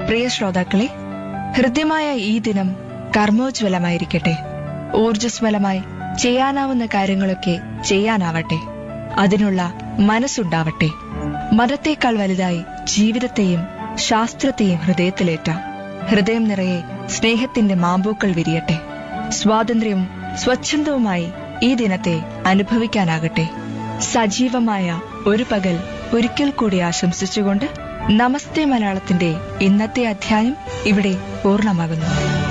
പ്രിയ ശ്രോതാക്കളെ ഹൃദ്യമായ ഈ ദിനം കർമ്മോജ്വലമായിരിക്കട്ടെ ഊർജ്ജസ്വലമായി ചെയ്യാനാവുന്ന കാര്യങ്ങളൊക്കെ ചെയ്യാനാവട്ടെ അതിനുള്ള മനസ്സുണ്ടാവട്ടെ മതത്തേക്കാൾ വലുതായി ജീവിതത്തെയും ശാസ്ത്രത്തെയും ഹൃദയത്തിലേറ്റാം ഹൃദയം നിറയെ സ്നേഹത്തിന്റെ മാമ്പൂക്കൾ വിരിയട്ടെ സ്വാതന്ത്ര്യവും സ്വച്ഛന്തവുമായി ഈ ദിനത്തെ അനുഭവിക്കാനാകട്ടെ സജീവമായ ഒരു പകൽ ഒരിക്കൽ കൂടി ആശംസിച്ചുകൊണ്ട് നമസ്തേ മലയാളത്തിന്റെ ഇന്നത്തെ അധ്യായം ഇവിടെ പൂർണ്ണമാകുന്നു